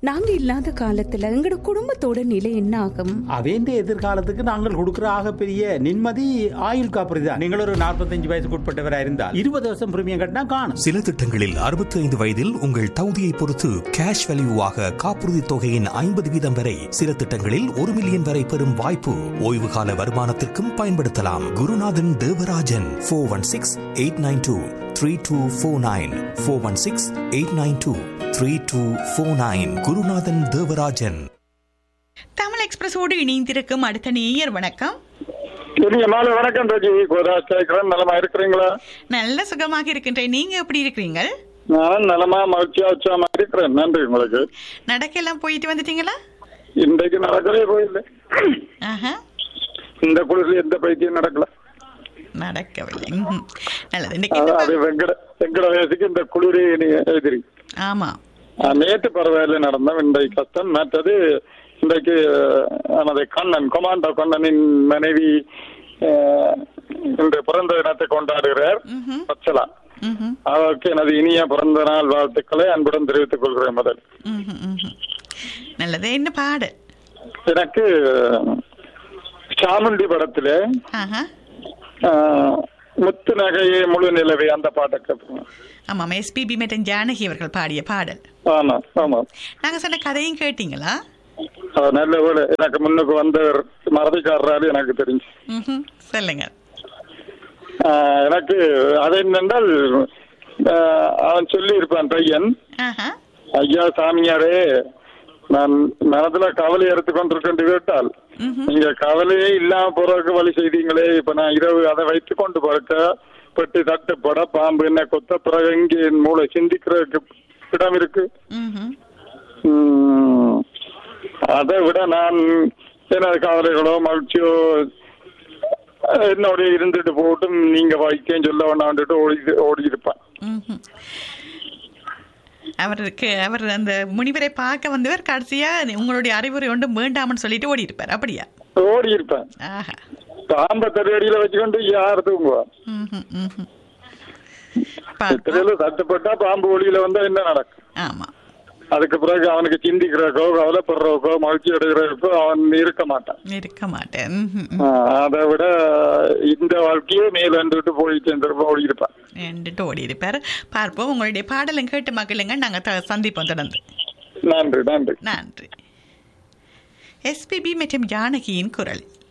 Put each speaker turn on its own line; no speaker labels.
நாங்க இல்லாத காலத்துல எங்களோட குடும்பத்தோட நிலை என்ன ஆகும்
அவேண்ட எதிர்காலத்துக்கு நாங்கள் கொடுக்கிற ஆகப்பெரிய நிம்மதி ஆயுள் காப்பீடு தான் நீங்கள் ஒரு நாற்பத்தஞ்சு வயசுக்கு உட்பட்டவராக இருந்தால் இருபது வருஷம் பிரீமியம் கட்டினா காணும்
சில திட்டங்களில் 65 வயதில் உங்கள் தகுதியை பொறுத்து கேஷ் வேல்யூவாக காப்புறுதி தொகையின் ஐம்பது வீதம் வரை சில திட்டங்களில் ஒரு மில்லியன் வரை பெறும் வாய்ப்பு ஓய்வு கால வருமானத்திற்கும் பயன்படுத்தலாம் Gurunathan Devarajan four one six eight nine two three two four nine four one six eight nine two three two four nine Gurunathan Devarajan
Tamil எக்ஸ்பிரஸோடு இணைந்திருக்கும் அடுத்த நேயர் வணக்கம்
இனிய மாலை வணக்கம் ரஜி கோதாஸ் கேட்கிறேன் நலமா இருக்கிறீங்களா
நல்ல சுகமாக இருக்கின்றேன் நீங்க எப்படி இருக்கிறீங்க
நான் நலமா மகிழ்ச்சியா உற்சாகமா இருக்கிறேன் நன்றி உங்களுக்கு
நடக்கெல்லாம் போயிட்டு வந்துட்டீங்களா
இன்றைக்கு நடக்கவே போயில்லை
ஆஹா
இந்த குளிர்ல எந்த பைத்தியம் நடக்கல
நடக்கவில்லை ம்ஹும். நல்லது இன்னைக்கு
அது
என்ன
அது
பா-
வெங்கட வெங்கட வயசுக்கு இந்த குளிரே இனி எதிரி
ஆமா
ஆ, நேற்று பரவாயில்ல நடந்தோம் இன்றைக்கு கஷ்டம் மற்றது இன்றைக்கு அஹ், நமது கண்ணன் கொமாண்டோ கண்ணனின் மனைவி அஹ், இன்று பிறந்த தினத்தை கொண்டாடுகிறார்
ம்ஹும்.
வச்சலா
ம்ஹும்.
அவருக்கு எனது இனிய பிறந்த நாள் வாழ்த்துக்களை அன்புடன் தெரிவித்துக் கொள்கிறேன் முதல்
ம்ஹும், ம்ஹும். நல்லது என்ன பாடு
எனக்கு சாமுண்டி படத்துல
ஆஹா
ஆஹ், முத்து நகையே முழு நிலவே அந்த பாட்டை கேட்போம்
ஆமாம் எஸ்பிபி மற்றும் ஜானகி அவர்கள் பாடிய பாடல்
ஆமா ஆமா
நாங்க சொன்ன கதையும் கேட்டீங்களா
அது நல்ல வேலை எனக்கு முன்னுக்கு வந்தவர் மறதிக்காரராரு எனக்கு தெரிஞ்சு
ம்ஹும். சொல்லுங்க
ஆஹ், எனக்கு அது என்னென்றால் ஆஹ், அவன் சொல்லி இருப்பான் பையன்
ஆஹா
ஐயா சாமியாரே நான் மனதுல கவலை எடுத்து கொண்டிருக்கேன் கேட்டால்
ம்ஹும்.
நீங்க கவலையே இல்லாம போறதுக்கு வழி செய்தீங்களே இப்ப நான் இரவு அதை வைத்து கொண்டு பறக்க பெட்டி தட்டுப்பட பாம்பு என்ன கொத்த பிறகு இங்கே என் மூளை சிந்திக்கிறதுக்கு இடம் இருக்கு
ம்ஹும்.
உம், அதை விட நான் எனது கவலைகளோ மகிழ்ச்சியோ அஹ், என்னோட இருந்துட்டு போட்டும் நீங்க வைத்தியம் சொல்ல வேண்டாம்ட்டு ஓடி ஓடி இருப்பேன்
ம்ஹும். அவருக்கு அவர் அந்த முனிவரை பார்க்க வந்தவர் கடைசியா உங்களுடைய அறிவுரை ஒன்றும் வேண்டாம்னு சொல்லிட்டு ஓடி இருப்பார் அப்படியா
ஓடி இருப்பேன்
ஆஹா
பாம்பை தடியடியில வச்சுக்கொண்டு யார் தூங்குவா
ம்ஹும், ம்ஹும். பார்ப்போம்.
சித்திரையில தட்டுப்பட்டா பாம்பு ஒளியில வந்தா என்ன நடக்கும்
ஆமா
அதுக்கு பிறகு அவனுக்கு சிந்திக்கிறக்கோ கவலைப்படுறக்கோ மகிழ்ச்சி அடைகிறக்கோ அவன் இருக்க மாட்டான்
இருக்க மாட்டேன் ம்ஹும், ம்.
ஆஹ், அதை விட இந்த வாழ்க்கையே மேலண்டுட்டு போயிட்டு திரும்ப ஓடி இருப்பான்
என்றுட்டு ஓடி இருப்பார் பார்ப்போம் உங்களுடைய பாடலும் கேட்டு மகிழுங்க நாங்க த- சந்திப்போம் தொடர்ந்து
நன்றி நன்றி
நன்றி எஸ்பிபி மற்றும் ஜானகியின் குரல்